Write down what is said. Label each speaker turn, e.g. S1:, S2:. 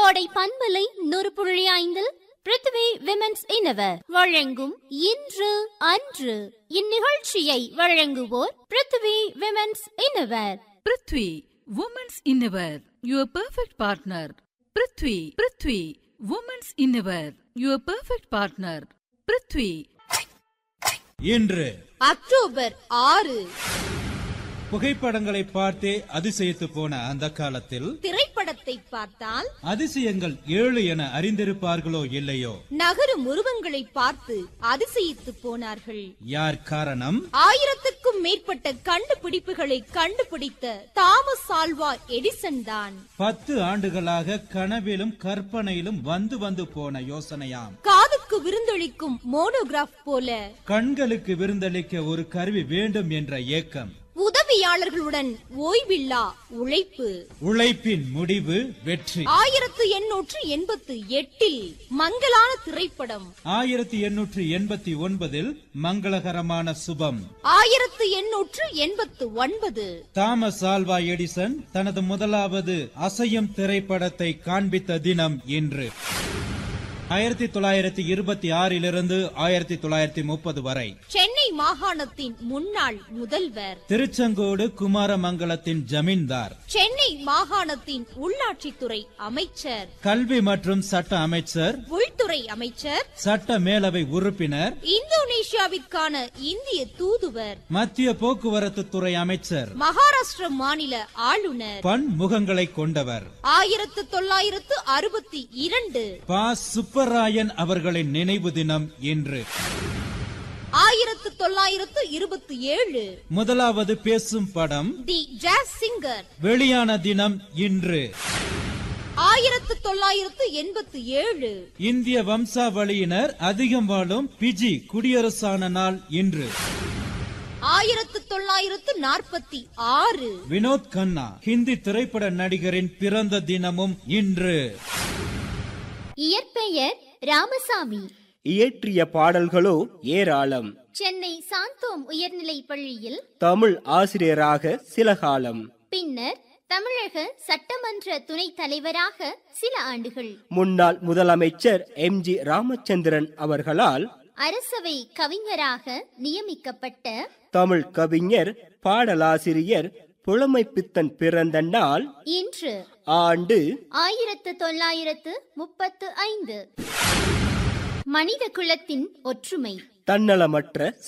S1: கோடை பண்பலை நூறு புள்ளி ஐந்தில் பிருத்வி விமென்ஸ் இனவர் வழங்கும் இன்று அன்று இந்நிகழ்ச்சியை வழங்குவோர் Prithvi women's innerwear
S2: Prithvi women's innerwear your perfect partner Prithvi Prithvi women's innerwear your perfect partner Prithvi
S3: இன்று
S4: அக்டோபர் ஆறு
S3: புகைப்படங்களை பார்த்தே அதிசயித்து போன அந்த காலத்தில்
S4: திரைப்படத்தை பார்த்தால்
S3: அதிசயங்கள் ஏழு என அறிந்திருப்பார்களோ இல்லையோ
S4: நகரும் உருவங்களை பார்த்து அதிசயித்து போனார்கள்
S3: யார் காரணம்
S4: ஆயிரத்துக்கும் மேற்பட்ட கண்டுபிடிப்புகளை கண்டுபிடித்த தாமஸ் ஆல்வா எடிசன் தான்
S3: பத்து ஆண்டுகளாக கனவிலும் கற்பனையிலும் வந்து வந்து போன யோசனையாம்
S4: காதுக்கு விருந்தளிக்கும் மோனோகிராஃப் போல
S3: கண்களுக்கு விருந்தளிக்க ஒரு கருவி வேண்டும் என்ற ஏக்கம்
S4: உதவியாளர்களுடன் ஓய்வில்லா உழைப்பு
S3: உழைப்பின் முடிவு வெற்றி
S4: ஆயிரத்து எண்ணூற்று எண்பத்து எட்டில் மங்கலான திரைப்படம்
S3: ஆயிரத்தி எண்ணூற்றி எண்பத்தி ஒன்பதில் மங்களகரமான சுபம்
S4: ஆயிரத்து எண்ணூற்று எண்பத்து ஒன்பது
S3: தாமஸ் ஆல்வா எடிசன் தனது முதலாவது அசையும் திரைப்படத்தை காண்பித்த தினம் இன்று ஆயிரத்தி தொள்ளாயிரத்தி இருபத்தி ஆறிலிருந்து ஆயிரத்தி தொள்ளாயிரத்தி முப்பது வரை
S4: சென்னை மாகாணத்தின் முன்னாள் முதல்வர்
S3: திருச்செங்கோடு குமாரமங்கலத்தின் ஜமீன்தார்
S4: சென்னை மாகாணத்தின் உள்ளாட்சித்துறை அமைச்சர்
S3: கல்வி மற்றும் சட்ட அமைச்சர்
S4: உள்துறை அமைச்சர்
S3: சட்ட மேலவை உறுப்பினர்
S4: இந்தோனேஷியாவிற்கான இந்திய தூதுவர்
S3: மத்திய போக்குவரத்து துறை அமைச்சர்
S4: மகாராஷ்டிர மாநில ஆளுநர்
S3: பன்முகங்களை கொண்டவர்
S4: ஆயிரத்து தொள்ளாயிரத்து அறுபத்தி இரண்டு
S3: பா சுப்பராயன் அவர்களின் நினைவு தினம் இன்று
S4: ஆயிரத்து தொள்ளாயிரத்து இருபத்தி ஏழு
S3: முதலாவது பேசும் படம்
S4: தி ஜாஸ் சிங்கர்
S3: வெளியான தினம் இன்று
S4: ஆயிரத்து தொள்ளாயிரத்து எண்பத்தி ஏழு
S3: இந்திய வம்சாவளியினர் அதிகம் வாழும் பிஜி குடியரசான நாள் இன்று
S4: ஆயிரத்து தொள்ளாயிரத்து நாற்பத்தி ஆறு
S3: வினோத் கண்ணா ஹிந்தி திரைப்பட நடிகரின் பிறந்த தினமும் இன்று
S1: இயற்பெயர் ராமசாமி
S5: இயற்றிய பாடல்களோ ஏராளம்
S1: சென்னை சாந்தோம் உயர்நிலைப் பள்ளியில்
S5: தமிழ் ஆசிரியராக சில காலம்
S1: பின்னர் தமிழக சட்டமன்ற துணைத் தலைவராக சில ஆண்டுகள்
S5: முன்னாள் முதலமைச்சர் எம் ஜி ராமச்சந்திரன் அவர்களால்
S1: அரசவை கவிஞராக நியமிக்கப்பட்ட
S5: தமிழ் கவிஞர் பாடலாசிரியர் புலமைப்பித்தன் பிறந்த நாள்
S1: இன்று
S5: ஆண்டு
S1: ஆயிரத்து தொள்ளாயிரத்து முப்பத்து ஐந்து மனித குலத்தின் ஒற்றுமை
S5: தன்னலமற்ற